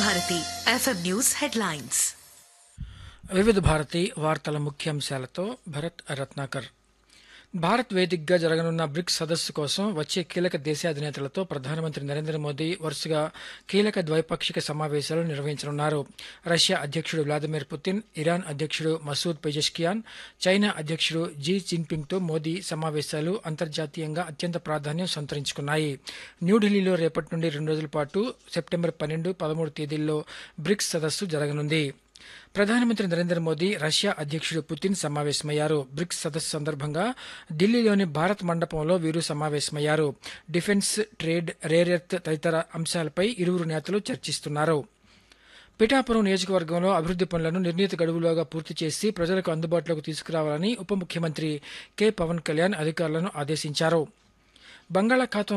Bharati FM news headlines వివిధ భారతి వార్తల ముఖ్యాంశాలతో భరత్ రత్నాకర్ భారత్ వేదికగా జరగనున్న బ్రిక్స్ సదస్సు కోసం వచ్చే కీలక దేశాధినేతలతో ప్రధానమంత్రి నరేంద్ర మోదీ వరుసగా కీలక ద్వైపాక్షిక సమావేశాలు నిర్వహించనున్నారు రష్యా అధ్యక్షుడు వ్లాదిమిర్ పుతిన్ ఇరాన్ అధ్యక్షుడు మసూద్ పెజెష్కియాన్ చైనా అధ్యక్షుడు జీ జిన్పింగ్తో మోదీ సమావేశాలు అంతర్జాతీయంగా అత్యంత ప్రాధాన్యం సంతరించుకున్నాయి న్యూఢిల్లీలో రేపటి నుండి రెండు రోజుల పాటు సెప్టెంబర్ పన్నెండు పదమూడు తేదీల్లో బ్రిక్స్ సదస్సు జరగనుంది ప్రధానమంత్రి నరేంద్ర మోదీ రష్యా అధ్యక్షుడు పుతిన్ సమావేశమయ్యారు బ్రిక్స్ సదస్సు సందర్భంగా ఢిల్లీలోని భారత్ మండపంలో వీరు సమావేశమయ్యారు డిఫెన్స్ ట్రేడ్ రేర్ ఎర్త్ తదితర అంశాలపై ఇరువురు నేతలు చర్చిస్తున్నారు పిఠాపురం నియోజకవర్గంలో అభివృద్ధి పనులను నిర్ణీత గడువులోగా పూర్తి చేసి ప్రజలకు అందుబాటులోకి తీసుకురావాలని ఉప ముఖ్యమంత్రి కె పవన్ కళ్యాణ్ అధికారులను ఆదేశించారు బంగాళాఖాతం